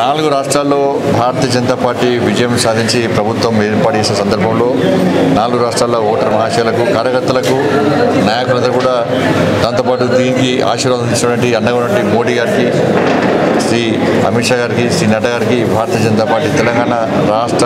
నాలుగు రాష్ట్రాల్లో భారతీయ జనతా పార్టీ విజయం సాధించి ప్రభుత్వం ఏర్పాటు చేసిన సందర్భంలో నాలుగు రాష్ట్రాల్లో ఓటర్ మహాశయులకు కార్యకర్తలకు నాయకులందరూ కూడా దాంతోపాటు దీనికి ఆశీర్వాదం ఇచ్చినటువంటి అన్నటువంటి మోడీ గారికి శ్రీ అమిత్ షా గారికి శ్రీ నడ్డా గారికి భారతీయ జనతా పార్టీ తెలంగాణ రాష్ట్ర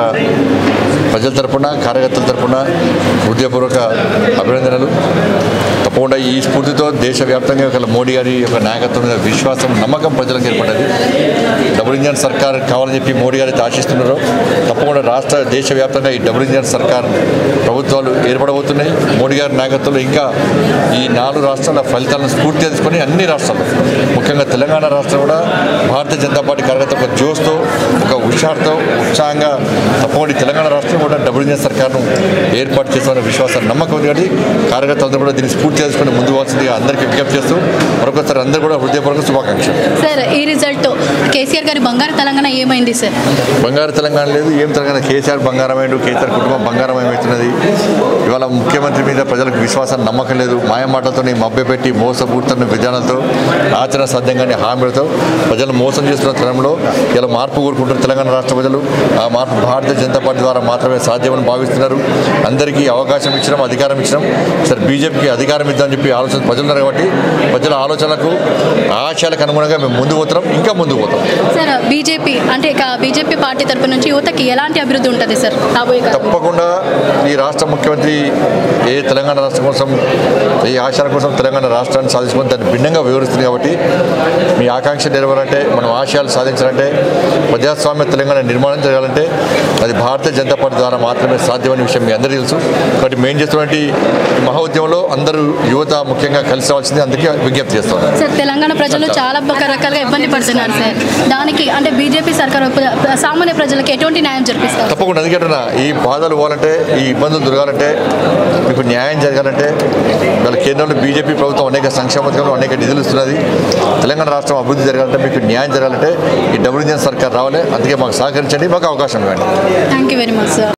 ప్రజల తరపున కార్యకర్తల తరపున హృదయపూర్వక అభినందనలు తప్పకుండా ఈ స్ఫూర్తితో దేశవ్యాప్తంగా ఒక మోడీ గారి యొక్క నాయకత్వం మీద విశ్వాసం నమ్మకం ప్రజలకు ఏర్పడ్డది డబుల్ ఇంజన్ సర్కార్ కావాలని చెప్పి మోడీ గారు అయితే ఆశిస్తున్నారు తప్పకుండా రాష్ట్ర దేశవ్యాప్తంగా ఈ డబుల్ ఇంజన్ సర్కార్ ప్రభుత్వాలు ఏర్పడబోతున్నాయి మోడీ గారి నాయకత్వంలో ఇంకా ఈ నాలుగు రాష్ట్రాల ఫలితాలను స్ఫూర్తిగా తీసుకొని అన్ని రాష్ట్రాలు ముఖ్యంగా తెలంగాణ రాష్ట్రం కూడా భారతీయ జనతా పార్టీ కార్యకర్త ఒక జోస్తో ఒక ఉత్సాహంతో ఉత్సాహంగా తప్పకుండా ఈ తెలంగాణ రాష్ట్రం కూడా డబుల్ ఇంజన్ సర్కార్ను ఏర్పాటు చేస్తామనే విశ్వాసం నమ్మకం ఉంది కాబట్టి కార్యకర్తలందరూ కూడా దీన్ని స్ఫూర్తి చేసుకుని ముందు పోవాల్సిందిగా అందరికీ విజ్ఞప్తి చేస్తూ మరొకసారి అందరూ కూడా హృదయపూర్వక శుభాకాంక్షలు సార్ ఈ రిజల్ట్ కేసీఆర్ గారి బంగారు తెలంగాణ ఏమైంది సార్ బంగారు తెలంగాణ లేదు ఏం తెలంగాణ కేసీఆర్ బంగారమైండు కేసీఆర్ కుటుంబం బంగారం ఏమవుతున్నది ఇవాళ ముఖ్యమంత్రి మీద ప్రజలకు విశ్వాసం నమ్మకం లేదు మాయ మాటలతో మభ్యపెట్టి మోసపూర్తున్న విధానాలతో ఆచరణ సాధ్యంగానే హామీలతో ప్రజలు మోసం చేస్తున్న తరంలో ఇలా మార్పు కోరుకుంటున్న తెలంగాణ రాష్ట్ర ప్రజలు ఆ మార్పు భారతీయ జనతా పార్టీ ద్వారా మాత్రమే సాధ్యమని భావిస్తున్నారు అందరికీ అవకాశం ఇచ్చినాం అధికారం ఇచ్చినాం సరే బీజేపీకి అధికారం ఇద్దామని చెప్పి ఆలోచన ప్రజలు ఉన్నారు కాబట్టి ప్రజల ఆలోచనలకు ఆశయాలకు అనుగుణంగా మేము ముందు పోతున్నాం ఇంకా ముందుకు పోతాం సార్ బీజేపీ అంటే ఇక బీజేపీ పార్టీ తరపు నుంచి యువతకి ఎలాంటి అభివృద్ధి ఉంటుంది సార్ రాబోయే కాలం తప్పకుండా ఈ రాష్ట్ర ముఖ్యమంత్రి ఏ తెలంగాణ రాష్ట్రం కోసం ఏ ఆశయాల కోసం తెలంగాణ రాష్ట్రాన్ని సాధించుకొని దాన్ని భిన్నంగా వివరిస్తుంది కాబట్టి మీ ఆకాంక్ష నెరవేరాలంటే మనం ఆశయాలు సాధించాలంటే ప్రజాస్వామ్య తెలంగాణ నిర్మాణం జరగాలంటే అది భారతీయ జనతా పార్టీ ద్వారా మాత్రమే సాధ్యమనే విషయం మీ అందరికీ తెలుసు కాబట్టి మేము చేస్తున్నటువంటి ఈ మహా ఉద్యమంలో అందరూ యువత ముఖ్యంగా కలిసి రావాల్సింది అందుకే విజ్ఞప్తి చేస్తున్నాం సార్ తెలంగాణ ప్రజలు చాలా రకాలుగా ఇబ్బంది పడుతున్నారు సార్ దానికి అంటే బీజేపీ సర్కార్ సామాన్య ప్రజలకు ఎటువంటి న్యాయం జరిపిస్తారు తప్పకుండా ఎందుకంటే ఈ బాధలు పోవాలంటే ఈ ఇబ్బందులు దొరకాలంటే మీకు న్యాయం జరగాలంటే వాళ్ళ కేంద్రంలో బీజేపీ ప్రభుత్వం అనేక సంక్షేమ పథకాలు అనేక నిధులు ఇస్తున్నది తెలంగాణ రాష్ట్రం అభివృద్ధి జరగాలంటే మీకు న్యాయం జరగాలంటే ఈ డబుల్ ఇంజన్ సర్కార్ రావాలి అందుకే మాకు సహకరించండి మాకు అవకాశం ఇవ్వండి thank you very much sir